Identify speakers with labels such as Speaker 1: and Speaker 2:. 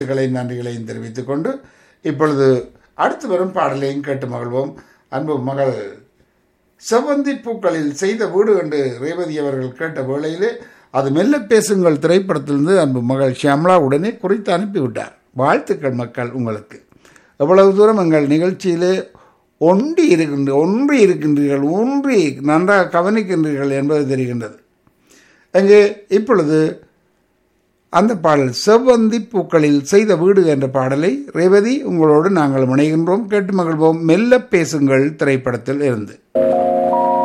Speaker 1: வாழ்த்துக்களையும் நன்றிகளையும் தெரிவித்துக் கொண்டு இப்பொழுது அடுத்து வரும் பாடலையும் கேட்டு மகிழ்வோம் அன்பு மகள் செவ்வந்தி பூக்களில் செய்த வீடு என்று ரேவதி அவர்கள் கேட்ட வேளையிலே அது மெல்ல பேசுங்கள் திரைப்படத்திலிருந்து அன்பு மகள் ஷியாம்லா உடனே குறித்து அனுப்பிவிட்டார் வாழ்த்துக்கள் மக்கள் உங்களுக்கு எவ்வளவு தூரம் எங்கள் நிகழ்ச்சியிலே ஒன்றி இருக்கின்ற ஒன்றி இருக்கின்றீர்கள் ஒன்றி நன்றாக கவனிக்கின்றீர்கள் என்பது தெரிகின்றது அங்கே இப்பொழுது அந்த பாடல் செவ்வந்தி பூக்களில் செய்த வீடு என்ற பாடலை ரேவதி உங்களோடு நாங்கள் முனைகின்றோம் கேட்டு மகிழ்வோம் மெல்ல பேசுங்கள் திரைப்படத்தில் இருந்து